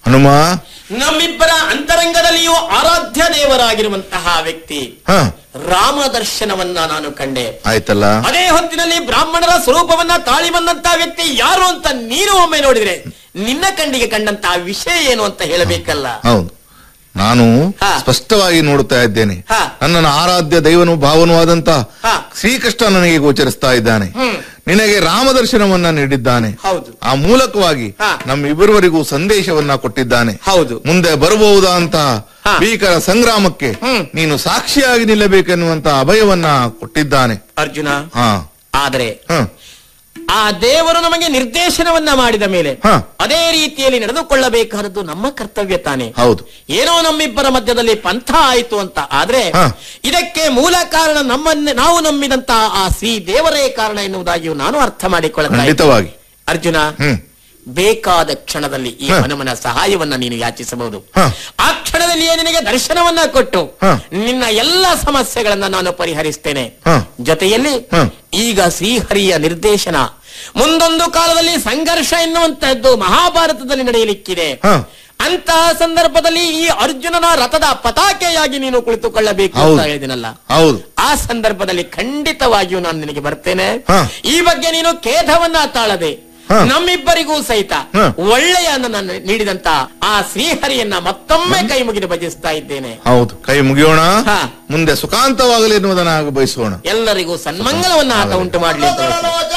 ಹನುಮ ನಮ್ಮಿಬ್ಬರ ಅಂತರಂಗದಲ್ಲಿಯೂ ಆರಾಧ್ಯ ದೇವರಾಗಿರುವಂತಹ ವ್ಯಕ್ತಿ ಹ ರಾಮ ದರ್ಶನವನ್ನ ನಾನು ಕಂಡೆ ಆಯ್ತಲ್ಲ ಅದೇ ಹೊತ್ತಿನಲ್ಲಿ ಬ್ರಾಹ್ಮಣರ ಸ್ವರೂಪವನ್ನ ತಾಳಿ ಬಂದಂತಹ ವ್ಯಕ್ತಿ ಯಾರು ಅಂತ ನೀನು ಒಮ್ಮೆ ನೋಡಿದ್ರೆ ನಿನ್ನ ಕಣ್ಣಿಗೆ ಕಂಡಂತಹ ವಿಷಯ ಏನು ಅಂತ ಹೇಳಬೇಕಲ್ಲ ಹೌದು ನಾನು ಹಾ. ಸ್ಪಷ್ಟವಾಗಿ ನೋಡುತ್ತಾ ಇದ್ದೇನೆ ಹಾ. ನನ್ನನ್ನು ಆರಾಧ್ಯ ದೈವನು ಭಾವನೂ ಆದಂತ ಹಾ. ಶ್ರೀಕೃಷ್ಣ ನನಗೆ ಗೋಚರಿಸ್ತಾ ಇದ್ದಾನೆ ಹ್ಮ್. ನಿನಗೆ ರಾಮದರ್ಶನವನ್ನ ನೀಡಿದ್ದಾನೆ ಹೌದು ಆ ಮೂಲಕವಾಗಿ ಹಾ. ನಮ್ಮಿಬ್ಬರಿವರಿಗೂ ಸಂದೇಶವನ್ನ ಕೊಟ್ಟಿದ್ದಾನೆ ಹೌದು ಮುಂದೆ ಬರಬಹುದಾದಂತಹ ಹಾ. ಭೀಕರ ಸಂಗ್ರಾಮಕ್ಕೆ ಹ್ಮ್. ನೀನು ಸಾಕ್ಷಿಯಾಗಿ ನಿಲ್ಲಬೇಕೆನ್ನುವಂತ ಅಭಯವನ್ನ ಕೊಟ್ಟಿದ್ದಾನೆ ಅರ್ಜುನ ಹಾ ಆದರೆ ಹ ಆ ದೇವರು ನಮಗೆ ನಿರ್ದೇಶನವನ್ನ ಮಾಡಿದ ಮೇಲೆ ಹ. ಅದೇ ರೀತಿಯಲ್ಲಿ ನಡೆದುಕೊಳ್ಳಬೇಕಾದದ್ದು ನಮ್ಮ ಕರ್ತವ್ಯ ತಾನೆ ಹೌದು ಏನೋ ನಮ್ಮಿಬ್ಬರ ಮಧ್ಯದಲ್ಲಿ ಪಂಥ ಆಯಿತು ಅಂತ ಆದ್ರೆ ಹ. ಇದಕ್ಕೆ ಮೂಲ ಕಾರಣ ನಮ್ಮನ್ನೇ ನಾವು ನಂಬಿದಂತಹ ಆ ಶ್ರೀ ದೇವರೇ ಕಾರಣ ಎನ್ನುವುದಾಗಿಯೂ ನಾನು ಅರ್ಥ ಮಾಡಿಕೊಳ್ಳುತ್ತಾ ಇದ್ದೇನೆ. ಖಂಡಿತವಾಗಿ ಅರ್ಜುನ ಹ್ಮ್ ಬೇಕಾದ ಕ್ಷಣದಲ್ಲಿ ಈ ಹ. ಹನುಮನ ಸಹಾಯವನ್ನ ನೀನು ಯಾಚಿಸಬಹುದು ಹ. ಆ ಕ್ಷಣದಲ್ಲಿಯೇ ನಿನಗೆ ದರ್ಶನವನ್ನ ಕೊಟ್ಟು ಹ. ನಿನ್ನ ಎಲ್ಲ ಸಮಸ್ಯೆಗಳನ್ನ ನಾನು ಪರಿಹರಿಸ್ತೇನೆ ಹ. ಜೊತೆಯಲ್ಲಿ ಹ. ಈಗ ಶ್ರೀಹರಿಯ ನಿರ್ದೇಶನ ಮುಂದೊಂದು ಕಾಲದಲ್ಲಿ ಸಂಘರ್ಷ ಎನ್ನುವಂತಹದ್ದು ಮಹಾಭಾರತದಲ್ಲಿ ನಡೆಯಲಿಕ್ಕಿದೆ ಹ. ಅಂತಹ ಸಂದರ್ಭದಲ್ಲಿ ಈ ಅರ್ಜುನನ ರಥದ ಪತಾಕೆಯಾಗಿ ನೀನು ಕುಳಿತುಕೊಳ್ಳಬೇಕು ಅಂತ ಹೌದು. ಹೇಳಿದಿನಲ್ಲ ಹೌದು ಆ ಸಂದರ್ಭದಲ್ಲಿ ಖಂಡಿತವಾಗಿಯೂ ನಾನು ನಿನಗೆ ಬರ್ತೇನೆ ಹ. ಈ ಬಗ್ಗೆ ನೀನು ಖೇದವನ್ನ ತಾಳದೆ ಹ. ನಮ್ಮಿಬ್ಬರಿಗೂ ಸಹಿತ ಹ. ಒಳ್ಳೆಯ ನನ್ನ ನೀಡಿದಂತ ಆ ಶ್ರೀಹರಿಯನ್ನ ಮತ್ತೊಮ್ಮೆ ಕೈ ಮುಗಿದು ಭಜಿಸ್ತಾ ಇದ್ದೇನೆ ಹೌದು ಕೈ ಮುಗಿಯೋಣ ಹಾ. ಮುಂದೆ ಸುಖಾಂತವಾಗಲಿ ಎನ್ನುವುದನ್ನ ಬಯಸೋಣ ಎಲ್ಲರಿಗೂ ಸನ್ಮಂಗಲವನ್ನ ಆತ ಉಂಟು ಮಾಡಲಿ ಅಂತ ಹೇಳ್ತೇನೆ.